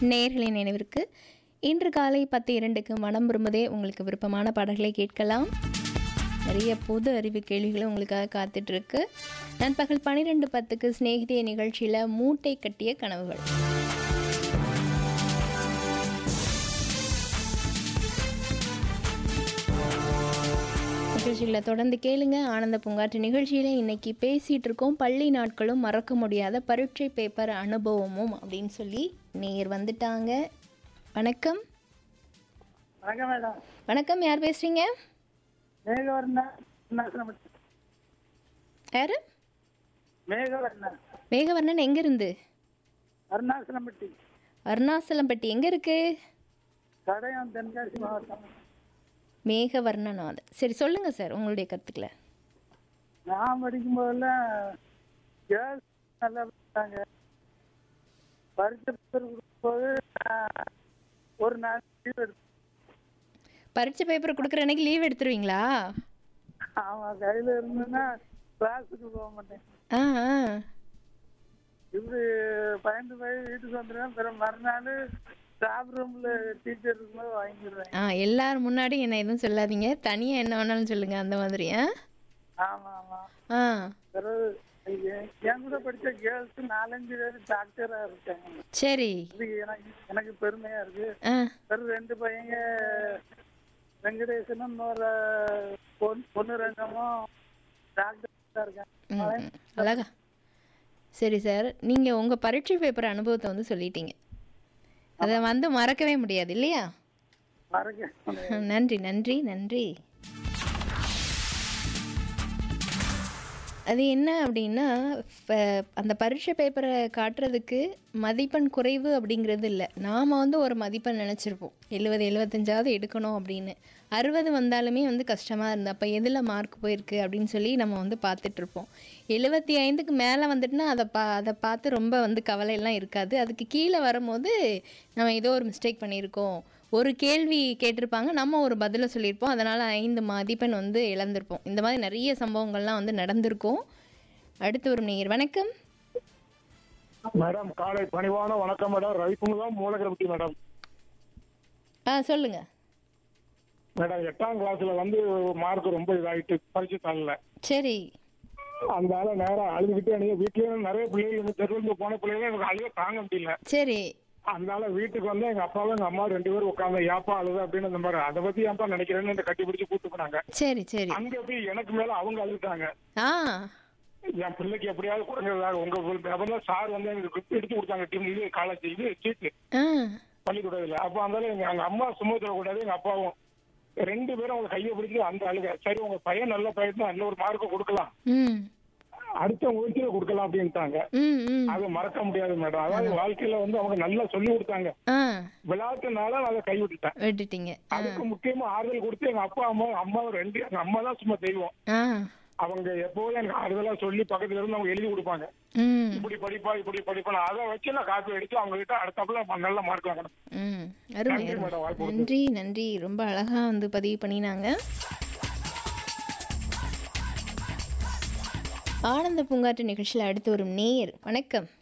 நேயர்களின் நினைவிற்கு இன்று காலை பத்து இரண்டுக்கு மனம் விரும்புதே உங்களுக்கு விருப்பமான பாடல்களை கேட்கலாம் நிறைய பொது அறிவு கேள்விகளும் உங்களுக்காக காத்துட்டு இருக்கு நண்பகல் பன்னிரெண்டு பத்துக்கு சிநேகிதிய நிகழ்ச்சியில் மூட்டை கட்டிய கனவுகள் நிகழ்ச்சிகளை தொடர்ந்து கேளுங்க ஆனந்த பூங்காற்று நிகழ்ச்சியில் இன்னைக்கு பேசிகிட்டு இருக்கோம் பள்ளி நாட்களும் மறக்க முடியாத பரீட்சை பேப்பர் அனுபவமும் அப்படின்னு சொல்லி நேர் வந்துட்டாங்க வணக்கம் வணக்கம் மேடம் வணக்கம் யார் பேசுறீங்க மேகவர்ணன் அருணாச்சலம்பட்டி யாரு மேகவர்ணன் மேகவர்ணன் எங்கேருந்து அருணாச்சலம்பட்டி அருணாசலம்பட்டி எங்கே இருக்கு கடையம் தென்காசி மாவட்டம் மேகவர்ணநாதன் சரி சொல்லுங்க சார் உங்களுடைய கருத்துக்களை நான் படிக்கும் போதெல்லாம் கேர்ள்ஸ் நல்லா படித்தாங்க பரிசு கொடுக்கும்போது நான் ஒரு நாள் லீவ் எடுத்தேன் பரீட்சை பேப்பர் கொடுக்குற அன்னைக்கு லீவ் எடுத்துருவீங்களா அவன் கையில் இருந்ததுன்னா கிளாஸுக்கு போக மாட்டேன் ஆ ஆ இப்படி பயந்து போய் வீட்டுக்கு வந்துடுவேன் பிறகு மறுநாள் ஸ்டாஃப் ரூமில் டீச்சர் இருக்கும்போது வாங்கிடுவேன் ஆ எல்லாரும் முன்னாடி என்ன எதுவும் சொல்லாதீங்க தனியாக என்ன வேணாலும் சொல்லுங்க அந்த மாதிரி ஆ ஆமாம் ஆமாம் ஆ பிறகு என் என் கூட படிச்ச கேர்ள்ஸ் நாலஞ்சு பேர் டாக்டரா இருக்காங்க சரி இது எனக்கு எனக்கு பெருமையா இருக்கு ஆ பிறகு ரெண்டு பையங்க வெங்கடேசனும் இன்னொரு பொன் பொண்ணு ரங்கமும் டாக்டர் இருக்காங்க ம், ம். அழகா சரி சார் நீங்கள் உங்கள் பரீட்சை பேப்பர் அனுபவத்தை வந்து சொல்லிட்டீங்க அதை வந்து மறக்கவே முடியாது இல்லையா மறக்க நன்றி நன்றி நன்றி அது என்ன அப்படின்னா இப்போ அந்த பரீட்சை பேப்பரை காட்டுறதுக்கு மதிப்பெண் குறைவு அப்படிங்கிறது இல்லை நாம் வந்து ஒரு மதிப்பெண் நினச்சிருப்போம் எழுபது எழுபத்தஞ்சாவது எடுக்கணும் அப்படின்னு அறுபது வந்தாலுமே வந்து கஷ்டமாக இருந்தது அப்போ எதில் மார்க் போயிருக்கு அப்படின்னு சொல்லி நம்ம வந்து பார்த்துட்ருப்போம் எழுபத்தி ஐந்துக்கு மேலே வந்துட்டுனா அதை பா அதை பார்த்து ரொம்ப வந்து கவலையெல்லாம் இருக்காது அதுக்கு கீழே வரும்போது நம்ம ஏதோ ஒரு மிஸ்டேக் பண்ணியிருக்கோம் ஒரு கேள்வி கேட்டிருப்பாங்க நம்ம ஒரு பதிலை சொல்லியிருப்போம் அதனால் ஐந்து மதிப்பெண் வந்து இழந்திருப்போம் இந்த மாதிரி நிறைய சம்பவங்கள்லாம் வந்து நடந்திருக்கும் அடுத்து ஒரு நேயர் வணக்கம் மேடம் காலை பணிவான வணக்கம் மேடம் ரவிக்குமுதம் மூலகரப்பட்டி மேடம் ஆ சொல்லுங்கள் மேடம் எட்டாம் கிளாஸ்ல வந்து மார்க் ரொம்ப இதாயிட்டு பரிசு தாளல சரி அந்த ஆள நேரம் அழுதுகிட்டே நீங்க வீட்லயும் நிறைய பிள்ளைகள் இருந்து தெருவுல போன பிள்ளைங்க எனக்கு அழுக தாங்க முடியல சரி அதனால வீட்டுக்கு வந்து எங்க அப்பாவும் எங்க அம்மா ரெண்டு பேரும் உட்காந்து ஏப்பா அழுது அப்படின்னு இந்த மாதிரி அதை பத்தி ஏப்பா நினைக்கிறேன்னு இந்த கட்டி பிடிச்சு கூட்டு போனாங்க சரி சரி அங்க போய் எனக்கு மேல அவங்க அழுதுட்டாங்க ஆ என் பிள்ளைக்கு எப்படியாவது கொடுங்க உங்க அப்பதான் சார் வந்து எனக்கு gift எடுத்து கொடுத்தாங்க டீம் இது காலேஜ் இது சீட்டு ஆ பள்ளிக்கூடத்துல அப்ப அந்த எங்க எங்க அம்மா சும்மா சொல்லக்கூடாது எங்க அப்பாவும் ரெண்டு பேரும் அவங்க கையை பிடிச்சி அந்த அழுக சரி உங்க பையன் நல்ல பையன் தான் நல்ல ஒரு மார்க் கொடுக்கலாம் ம் அடுத்த முயற்சியில கொடுக்கலாம் அப்படின்ட்டாங்க ம் ம் அது மறக்க முடியாது மேடம் அதாவது வாழ்க்கையில வந்து அவங்க நல்லா சொல்லி கொடுத்தாங்க ஆ விளையாட்டுனால நான் அதை கைவிட்டுட்டேன் விட்டுட்டீங்க ஆ அதுக்கு முக்கியமா ஆறுதல் கொடுத்து எங்க அப்பா அம்மா அம்மா ரெண்டு எங்க அம்மா தான் சும்மா தெய்வம் ஆ அவங்க எப்போதும் எனக்கு ஆறுதலா சொல்லி பக்கத்துல இருந்து அவங்க எழுதி கொடுப்பாங்க ம் இப்படி படிப்பா இப்படி படிப்பா அதை வச்சு நான் காப்பி அடிச்சு அவங்க கிட்ட அடுத்தப்பல நல்ல மார்க் வாங்கணும் ம் அருமை நன்றி அருமை. மேடம், வாய்ப்பு நன்றி நன்றி ரொம்ப அழகாக வந்து பதிவு பண்ணினாங்க ஆனந்த பூங்காற்று நிகழ்ச்சியில் அடுத்து வரும் நேயர் வணக்கம்